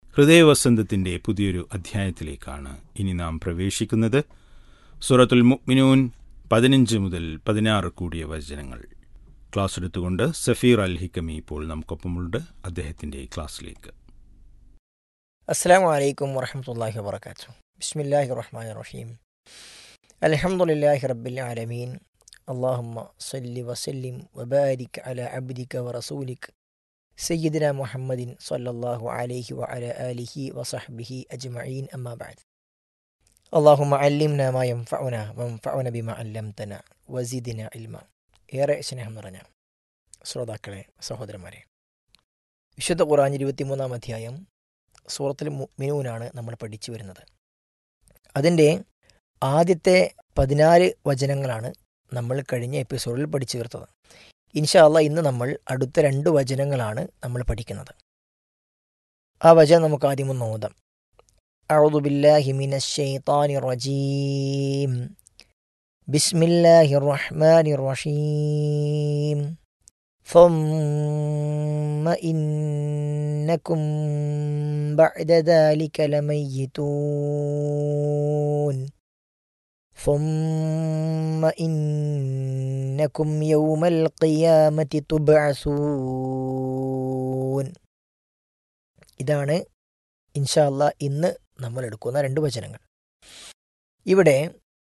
ഹൃദയവസന്തത്തിന്റെ പുതിയൊരു അധ്യായത്തിലേക്കാണ് ഇനി നാം പ്രവേശിക്കുന്നത് സൂറത്തുൽ മുഅ്മിനൂൻ പതിനഞ്ച് മുതൽ പതിനാറ് കൂടിയ വചനങ്ങൾ ക്ലാസ് എടുത്തുകൊണ്ട് സഫീർ അൽ ഹിക്കമി ഇപ്പോൾ നമുക്കൊപ്പമുണ്ട് അദ്ദേഹത്തിന്റെ ക്ലാസ്സിലേക്ക് അസ്സാം വലൈക്കും വറഹമത്തല്ലാഹി വാബർക്കാത്തു ബിസ്മില്ലാഹി റഹ്മാൻ റഹീം അലഹമുല്ലാഹി റബ്ബിൽ ആലമീൻ അള്ളാഹുമ്മ സല്ലി വസല്ലിം വബാരിക് അല അബ്ദിക വറസൂലിക് സയ്യിദിന മുഹമ്മദിൻ സല്ലല്ലാഹു അലൈഹി വഅല ആലിഹി വസഹ്ബിഹി അജ്മഈൻ അമ്മാ ബഅദ് അള്ളാഹുമ്മ അല്ലിംന മാ യൻഫഉന വൻഫഉന ബിമാ അല്ലംതന വസിദിന ഇൽമ ഏറെ സ്നേഹം നിറഞ്ഞ ശ്രോതാക്കളെ സഹോദരന്മാരെ വിശുദ്ധ ഖുർആൻ ഇരുപത്തിമൂന്നാം അധ്യായം സൂറത്തിൽ മിനൂനാണ് നമ്മൾ പഠിച്ചു വരുന്നത് അതിൻ്റെ ആദ്യത്തെ പതിനാല് വചനങ്ങളാണ് നമ്മൾ കഴിഞ്ഞ എപ്പിസോഡിൽ പഠിച്ചു തീർത്തത് ഇൻഷാല്ല ഇന്ന് നമ്മൾ അടുത്ത രണ്ട് വചനങ്ങളാണ് നമ്മൾ പഠിക്കുന്നത് ആ വചനം നമുക്ക് ആദ്യം ഒന്ന് ഓതാം أعوذ بالله من الشيطان الرجيم بسم الله الرحمن الرحيم ثم إنكم بعد ذلك لميتون ثم إنكم يوم القيامة تبعثون ഇതാണ് ഇൻഷാല്ല ഇന്ന് നമ്മൾ എടുക്കുന്ന രണ്ട് വചനങ്ങൾ ഇവിടെ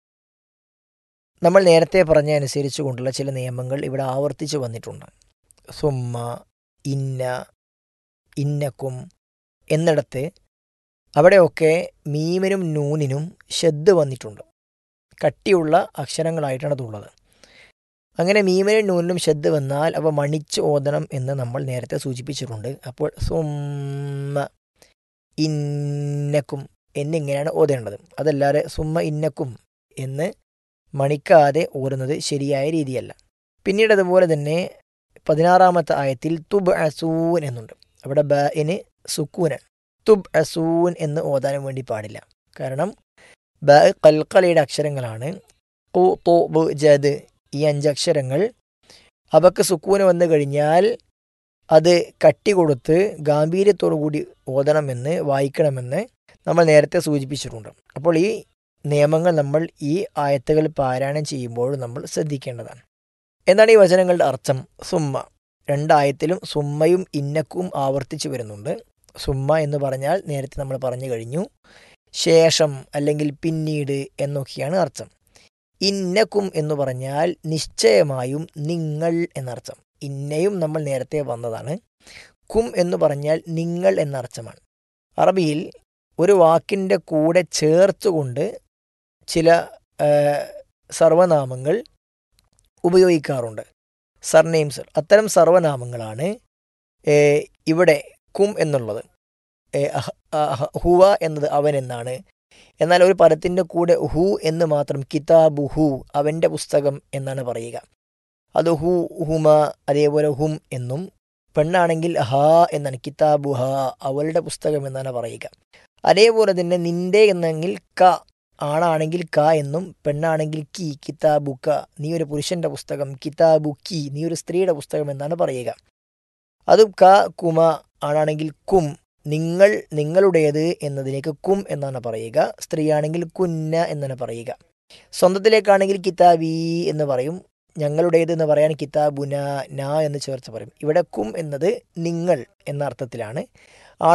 നമ്മൾ നേരത്തെ പറഞ്ഞ അനുസരിച്ച് കൊണ്ടുള്ള ചില നിയമങ്ങൾ ഇവിടെ ആവർത്തിച്ച് വന്നിട്ടുണ്ട് സുമ്മ ഇന്ന ഇന്നക്കും എന്നിടത്ത് അവിടെയൊക്കെ മീമിനും നൂനിനും ഷെദ് വന്നിട്ടുണ്ട് കട്ടിയുള്ള അക്ഷരങ്ങളായിട്ടാണ് അതുള്ളത് അങ്ങനെ മീമിനും നൂനിനും ഷെദ് വന്നാൽ അവ മണിച്ച് ഓതണം എന്ന് നമ്മൾ നേരത്തെ സൂചിപ്പിച്ചിട്ടുണ്ട് അപ്പോൾ സുമ്മ ഇന്നക്കും എന്നിങ്ങനെയാണ് ഓതേണ്ടത് അതല്ലാതെ സുമ്മ ഇന്നക്കും എന്ന് മണിക്കാതെ ഓടുന്നത് ശരിയായ രീതിയല്ല പിന്നീട് അതുപോലെ തന്നെ പതിനാറാമത്തെ ആയത്തിൽ തുബ് അസൂൻ എന്നുണ്ട് അവിടെ ബ ഇന് സുക്കൂനാണ് തുബ് അസൂൻ എന്ന് ഓതാനും വേണ്ടി പാടില്ല കാരണം ബ കൽക്കലയുടെ അക്ഷരങ്ങളാണ് കു തു ബ് ജദ് ഈ അഞ്ചക്ഷരങ്ങൾ അവക്ക് സുക്കൂന് വന്നു കഴിഞ്ഞാൽ അത് കട്ടി കൊടുത്ത് ഗാംഭീര്യത്തോടു കൂടി ഓതണമെന്ന് വായിക്കണമെന്ന് നമ്മൾ നേരത്തെ സൂചിപ്പിച്ചിട്ടുണ്ട് അപ്പോൾ ഈ നിയമങ്ങൾ നമ്മൾ ഈ ആയത്തുകൾ പാരായണം ചെയ്യുമ്പോൾ നമ്മൾ ശ്രദ്ധിക്കേണ്ടതാണ് എന്താണ് ഈ വചനങ്ങളുടെ അർത്ഥം സുമ്മ രണ്ടായത്തിലും സുമ്മയും ഇന്നക്കും ആവർത്തിച്ചു വരുന്നുണ്ട് സുമ്മ എന്ന് പറഞ്ഞാൽ നേരത്തെ നമ്മൾ പറഞ്ഞു കഴിഞ്ഞു ശേഷം അല്ലെങ്കിൽ പിന്നീട് എന്നൊക്കെയാണ് അർത്ഥം ഇന്നക്കും എന്ന് പറഞ്ഞാൽ നിശ്ചയമായും നിങ്ങൾ എന്നർത്ഥം ഇന്നയും നമ്മൾ നേരത്തെ വന്നതാണ് കും എന്ന് പറഞ്ഞാൽ നിങ്ങൾ എന്നർത്ഥമാണ് അറബിയിൽ ഒരു വാക്കിൻ്റെ കൂടെ ചേർത്തുകൊണ്ട് ചില സർവനാമങ്ങൾ ഉപയോഗിക്കാറുണ്ട് സർനെയിംസ് അത്തരം സർവനാമങ്ങളാണ് ഇവിടെ കും എന്നുള്ളത് ഹുവ എന്നത് അവൻ എന്നാണ് എന്നാൽ ഒരു പദത്തിൻ്റെ കൂടെ ഹു എന്ന് മാത്രം കിതാബു ഹു അവൻ്റെ പുസ്തകം എന്നാണ് പറയുക അത് ഹു ഹുമ അതേപോലെ ഹും എന്നും പെണ്ണാണെങ്കിൽ ഹ എന്നാണ് കിതാബു ഹ അവളുടെ പുസ്തകം എന്നാണ് പറയുക അതേപോലെ തന്നെ നിന്റെ എന്നെങ്കിൽ ക ആണാണെങ്കിൽ ക എന്നും പെണ്ണാണെങ്കിൽ കി കിതാബു ക നീ ഒരു പുരുഷന്റെ പുസ്തകം കിതാബു കി നീ ഒരു സ്ത്രീയുടെ പുസ്തകം എന്നാണ് പറയുക അത് ക കുമ ആണാണെങ്കിൽ കും നിങ്ങൾ നിങ്ങളുടേത് എന്നതിലേക്ക് കും എന്നാണ് പറയുക സ്ത്രീയാണെങ്കിൽ കുന്ന എന്നാണ് പറയുക സ്വന്തത്തിലേക്കാണെങ്കിൽ കിതാബി എന്ന് പറയും ഞങ്ങളുടേത് എന്ന് പറയാൻ കിതാബുന ന എന്ന് ചേർത്ത് പറയും ഇവിടെ കും എന്നത് നിങ്ങൾ എന്ന അർത്ഥത്തിലാണ്